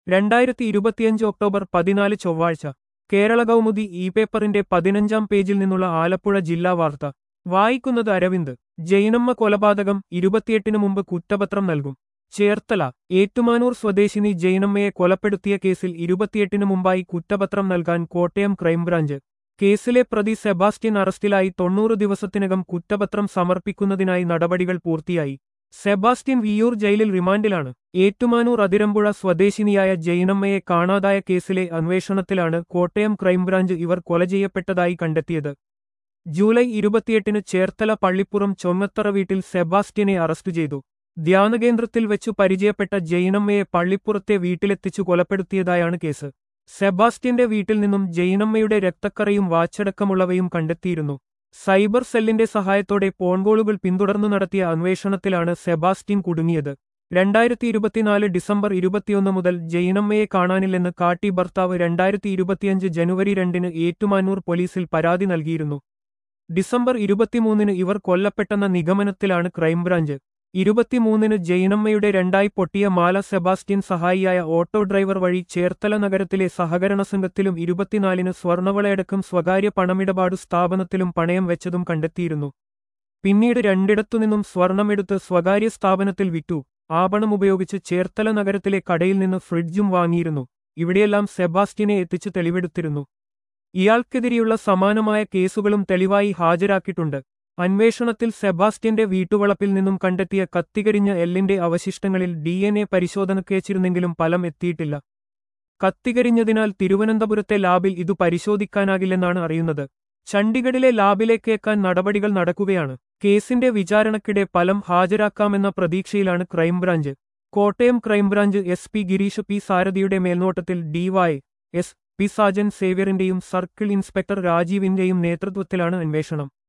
രണ്ടായിരത്തി ഇരുപത്തിയഞ്ച് ഒക്ടോബർ പതിനാല് ചൊവ്വാഴ്ച കേരള കൗമുദി ഇ പേപ്പറിന്റെ പതിനഞ്ചാം പേജിൽ നിന്നുള്ള ആലപ്പുഴ ജില്ലാ വാർത്ത വായിക്കുന്നത് അരവിന്ദ് ജൈനമ്മ കൊലപാതകം ഇരുപത്തിയെട്ടിന് മുമ്പ് കുറ്റപത്രം നൽകും ചേർത്തല ഏറ്റുമാനൂർ സ്വദേശിനി ജൈനമ്മയെ കൊലപ്പെടുത്തിയ കേസിൽ ഇരുപത്തിയെട്ടിന് മുമ്പായി കുറ്റപത്രം നൽകാൻ കോട്ടയം ക്രൈംബ്രാഞ്ച് കേസിലെ പ്രതി സെബാസ്റ്റ്യൻ അറസ്റ്റിലായി തൊണ്ണൂറ് ദിവസത്തിനകം കുറ്റപത്രം സമർപ്പിക്കുന്നതിനായി നടപടികൾ പൂർത്തിയായി സെബാസ്റ്റ്യൻ വിയൂർ ജയിലിൽ റിമാൻഡിലാണ് ഏറ്റുമാനൂർ അതിരമ്പുഴ സ്വദേശിനിയായ ജൈനമ്മയെ കാണാതായ കേസിലെ അന്വേഷണത്തിലാണ് കോട്ടയം ക്രൈംബ്രാഞ്ച് ഇവർ കൊല ചെയ്യപ്പെട്ടതായി കണ്ടെത്തിയത് ജൂലൈ ഇരുപത്തിയെട്ടിന് ചേർത്തല പള്ളിപ്പുറം ചൊമ്മത്തറ വീട്ടിൽ സെബാസ്റ്റ്യനെ അറസ്റ്റ് ചെയ്തു ധ്യാനകേന്ദ്രത്തിൽ വെച്ചു പരിചയപ്പെട്ട ജൈനമ്മയെ പള്ളിപ്പുറത്തെ വീട്ടിലെത്തിച്ചു കൊലപ്പെടുത്തിയതായാണ് കേസ് സെബാസ്റ്റ്യന്റെ വീട്ടിൽ നിന്നും ജൈനമ്മയുടെ രക്തക്കറയും വാച്ചടക്കമുള്ളവയും കണ്ടെത്തിയിരുന്നു സൈബർ സെല്ലിന്റെ സഹായത്തോടെ പോൺകോളുകൾ പിന്തുടർന്നു നടത്തിയ അന്വേഷണത്തിലാണ് സെബാസ്റ്റ്യൻ കുടുങ്ങിയത് രണ്ടായിരത്തി ഇരുപത്തിനാല് ഡിസംബർ ഇരുപത്തിയൊന്ന് മുതൽ ജൈനമ്മയെ കാണാനില്ലെന്ന് കാട്ടി ഭർത്താവ് രണ്ടായിരത്തി ഇരുപത്തിയഞ്ച് ജനുവരി രണ്ടിന് ഏറ്റുമാനൂർ പോലീസിൽ പരാതി നൽകിയിരുന്നു ഡിസംബർ ഇരുപത്തിമൂന്നിന് ഇവർ കൊല്ലപ്പെട്ടെന്ന നിഗമനത്തിലാണ് ക്രൈംബ്രാഞ്ച് ഇരുപത്തിമൂന്നിന് ജൈനമ്മയുടെ രണ്ടായി പൊട്ടിയ മാല സെബാസ്റ്റ്യൻ സഹായിയായ ഓട്ടോ ഡ്രൈവർ വഴി ചേർത്തല നഗരത്തിലെ സഹകരണ സംഘത്തിലും ഇരുപത്തിനാലിന് സ്വർണവളയടക്കം സ്വകാര്യ പണമിടപാടു സ്ഥാപനത്തിലും പണയം വെച്ചതും കണ്ടെത്തിയിരുന്നു പിന്നീട് രണ്ടിടത്തുനിന്നും സ്വർണമെടുത്ത് സ്വകാര്യ സ്ഥാപനത്തിൽ വിറ്റു ആഭരണമുപയോഗിച്ച് ചേർത്തല നഗരത്തിലെ കടയിൽ നിന്ന് ഫ്രിഡ്ജും വാങ്ങിയിരുന്നു ഇവിടെയെല്ലാം സെബാസ്റ്റ്യനെ എത്തിച്ച് തെളിവെടുത്തിരുന്നു ഇയാൾക്കെതിരെയുള്ള സമാനമായ കേസുകളും തെളിവായി ഹാജരാക്കിയിട്ടുണ്ട് അന്വേഷണത്തിൽ സെബാസ്റ്റ്യന്റെ വീട്ടുവളപ്പിൽ നിന്നും കണ്ടെത്തിയ കത്തികരിഞ്ഞ എല്ലിന്റെ അവശിഷ്ടങ്ങളിൽ ഡി എൻ എ പരിശോധനക്കയച്ചിരുന്നെങ്കിലും ഫലം എത്തിയിട്ടില്ല കത്തികരിഞ്ഞതിനാൽ തിരുവനന്തപുരത്തെ ലാബിൽ ഇതു പരിശോധിക്കാനാകില്ലെന്നാണ് അറിയുന്നത് ചണ്ഡിഗഡിലെ ലാബിലേക്കേക്കാൻ നടപടികൾ നടക്കുകയാണ് കേസിന്റെ വിചാരണക്കിടെ ഫലം ഹാജരാക്കാമെന്ന പ്രതീക്ഷയിലാണ് crime branch Kottayam crime branch S P Girish P സാരഥിയുടെ മേൽനോട്ടത്തിൽ ഡിവൈ എസ് പി സാജൻ സേവ്യറിന്റെയും സർക്കിൾ ഇൻസ്പെക്ടർ രാജീവിന്റെയും നേതൃത്വത്തിലാണ് അന്വേഷണം